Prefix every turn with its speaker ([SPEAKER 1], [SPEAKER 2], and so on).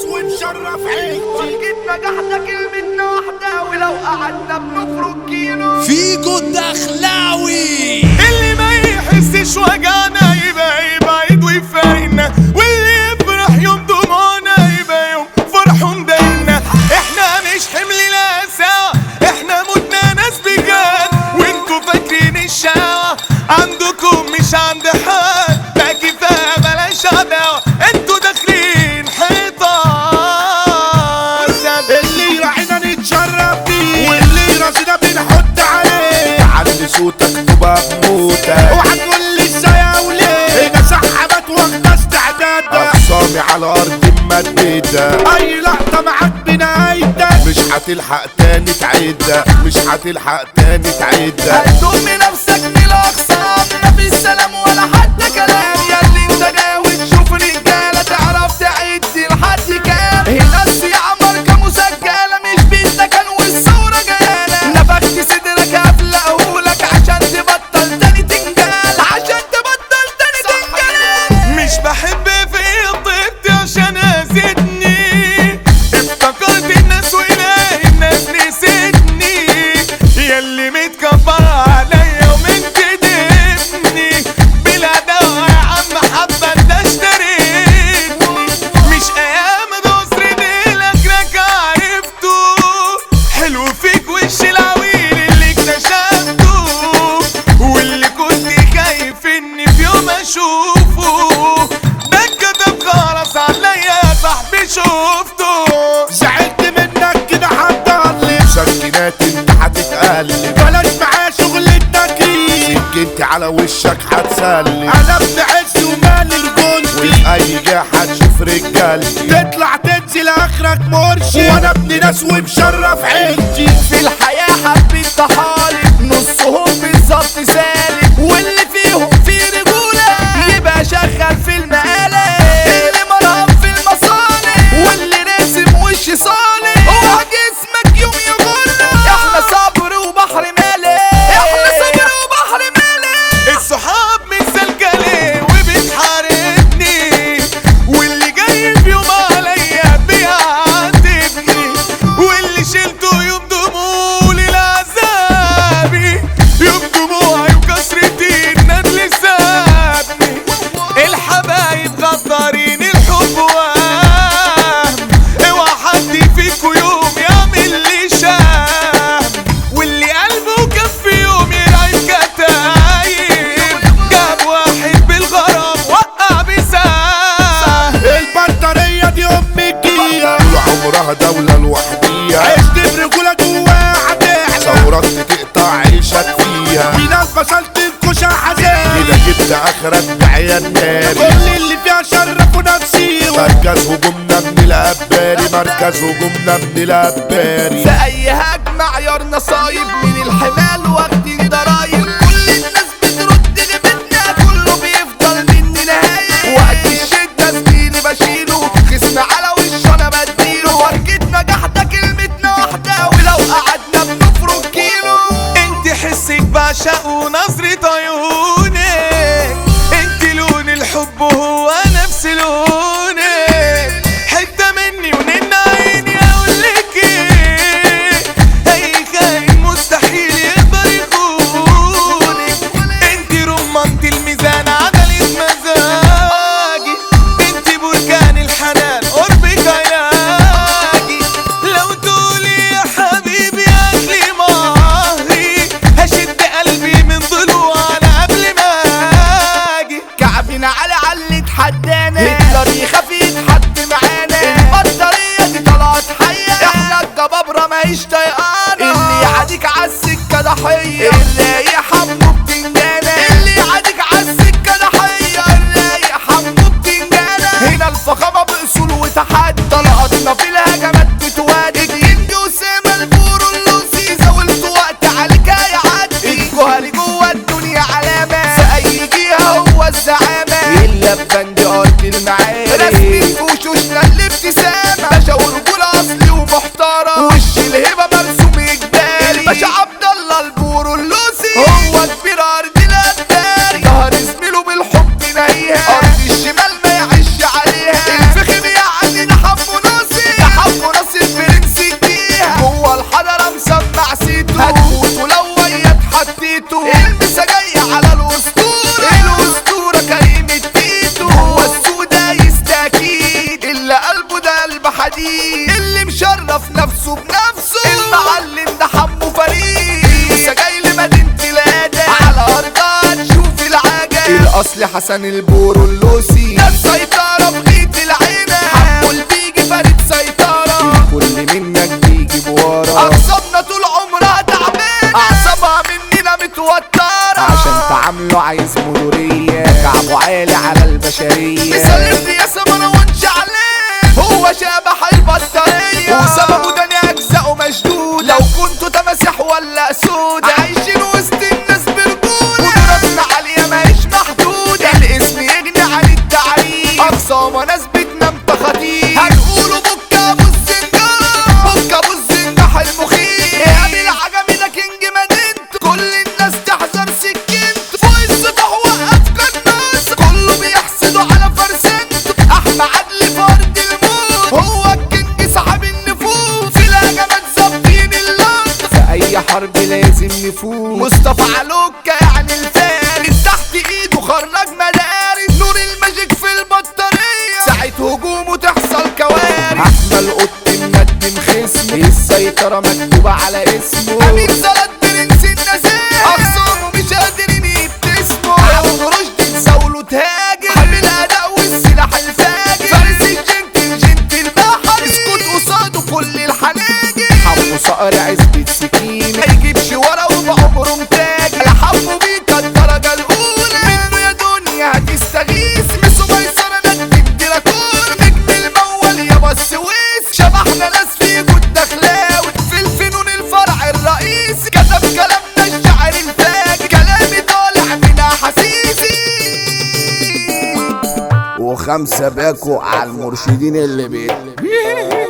[SPEAKER 1] ومشرف عيلتي
[SPEAKER 2] جيت نجحنا كلمتنا واحدة ولو قعدنا بنفرق كيلو
[SPEAKER 3] فيجو الدخلاوي
[SPEAKER 4] اللي ما يحسش وجعنا يبقى يبعد ويفارقنا واللي يفرح يوم دموعنا يبقى يوم فرحه مضايقنا احنا مش حمل الاسى احنا متنا ناس بجد وانتوا فاكرين الشقاوة عندكم مش عند حد بقى كفايه بلاش عداوة انتوا داخلين حيطة
[SPEAKER 1] اللي راعينا نتشرف بيه واللي راسنا بنحط عليه علي صوتك تبقى بموتك اوعى تقول لي ازاي يا وليه هنا سحبت واخده استعداد اخصامي على الارض ممدده اي لقطه معاك بنهايتك مش هتلحق تاني تعيدها مش هتلحق تاني تعيدها
[SPEAKER 2] هتقومي نفسك من الأقسام مفيش سلام ولا حتى كلام ياللي انت ناوي تشوف رجالة تعرف تعد لحد كام هنا الصياعة ماركة مسجلة مش بالسكن والصورة جالة نفخت صدرك هفلقهولك عشان تبطل تاني تنجال عشان تبطل تاني تنجال
[SPEAKER 4] مش بحب في طيبتي عشان ازيدني افتكرت الناس واله الناس نسيتني ياللي متكبر عليا ومنتدبني بلا دواء يا عم حبة انت اشتريتني مش ايام نصر ديلك لك عرفته حلو فيك وش العويل اللي اكتشفته واللي كنت خايف اني في يوم اشوفه ده كتب خلاص عليا يا صاحبي شفته
[SPEAKER 1] زعلت منك كده هتضلم سكنات انت هتتقلب بلاش معايا شغل التكريم سكنتي على وشك هتسلم انا ابن عز ومالي رجولتي وفي اي جهه هتشوف رجالتي تطلع تنزل اخرك مرشد وانا ابن ناس ومشرف عيلتي
[SPEAKER 2] في الحياة حبيت طحالب نصهم بالظبط سالب واللي فيهم في رجولة يبقى شغال في المقالب اللي مرهم في المصانع واللي راسم وش صالح هو جسمك يوم يغرق احنا صبر وبحر مالح احنا صبر وبحر مالح
[SPEAKER 4] الصحاب مثل ليه وبتحاربني واللي جاي في يوم عليا بيعاتبني واللي شلته يوم دموع للعذابي يوم دموعي وكسرتي الندل سابني الحبايب غدارين الحب وهم اوعى حد فيكو يوم يعمل لي شام واللي قلبه كان في يوم يرعب كتايب جاب واحد بالغرام وقع بسام
[SPEAKER 1] البطارية دي ام الجية طول عمرها دولة لوحديها عشت برجولة جواها هتحلى ثورات تقطع عيشك فيها في ناس بسلت الكوشة حزين كده جبت اخرك بعيال ناري كل اللي فيها شرفوا نفسي مركز هجومنا من الاباري مركز هجومنا من الاباري
[SPEAKER 2] في اي هجمة عيارنا صايب من الحمال واخدين ضرايب كل الناس بترد غيبتنا كله بيفضل مني نهاية وقت الشدة زميلي بشيله خصم على وشه انا بديله ورجة نجاح ده كلمتنا واحدة ولو قعدنا بنفرق كيلو
[SPEAKER 4] انت حسك بعشق ونظرة عيونك انت لون الحب وهو نفس لونك حتة مني ونن عيني اقولك ايه اي كائن مستحيل يقدر يخونك انت رمانة الميزان عدلة مزاجي انت بركان الحنان قربك علاجي لو تقولي يا حبيبي اكلي مهري هشد قلبي من ضلوعنا قبل ما اجي
[SPEAKER 2] كعبنا على علة حدانا هتلر يخاف يتحد معانا البطارية دي طلعت حية احنا الجبابرة ماهيش طيقانة اللي يعاديك عالسكة ضحية اللي يحمو بتنجانة اللي يعاديك عالسكة ضحية اللي يحمو بتنجانة هنا الفخامة بأصول وتحدي طلقاتنا في الهجمات بتوادي الجندي وسام البورو اللوسي زاولت وقت عليك هيعدي الجوهري جوه الدنيا علامة في أي جهة هو الزعامة إلا ببند أرض المعارف رسمي في وشوشنا الابتسامة باشا ورجولة أصلي ومحترم وش الهبة مرسوم إجباري الباشا عبد الله البورو اللوسي هو كبير أرض الأبداري ظهر زميله بالحب نهيها أرض الشمال ما يعيش عليها الفخم يعني اصل حسن البورو اللوسي ده السيطرة بغيت العينة حمول بيجي فريد سيطرة كل منك بيجي بورا اعصابنا طول عمرها تعبانة اعصابها مننا متوترة عشان تعامله عايز مرورية كعبه عالي على البشرية مسلم يا مروان شعلان هو شبح البطارية وسببه ده اجزاءه مشدودة لو كنتوا تماسح ولا سودة عايشين وسط الناس برجولة قدراتنا عالية ماهيش محدودة الاسم يغني عن التعريف أقصى ناس بتنام تخاطيف هنقوله بكة أبو الزنجان بكة أبو الزنجح المخيف يعني العجمي ده كينج مدينته كل الناس تحذر سكينته فوق السطح وقف كناس كله بيحسده على فرسنته أحمى عدل فرد الموت هو الكينج صاحب النفوس في الهجمات ظابطين اللقطة في أي حرب لازم نفوز مصطفى علوكة يعني الفارس تحت إيده خرج مدارس نور الماجيك في البطارية ساعة هجومه تحصل كوارث أحمى قط مقدم خصم السيطرة مكتوبة على اسمه أمين صلاة برنس النزاهة أخصامه مش قادرين يبتسموا عبد رشدي تساوله تهاجم حامل الأداء والسلاح الفاجر فارس الجنتل جنتل بحري اسكت قصاده كل الحناجر حمو صقر عزبة سكين ما يجيبش ورا وبعمره متاج الحمو بيك الدرجة الأولى منه يا دنيا هتستغيث مسو ميسرة ندك دراكون نجم المول يابا السويس شبحنا ناس في جود دخلاوي في الفنون الفرع الرئيسي كتب كلامنا الشعر الفاجر كلامي طالع من احاسيسي
[SPEAKER 5] وخمسة باكو على المرشدين اللي بيت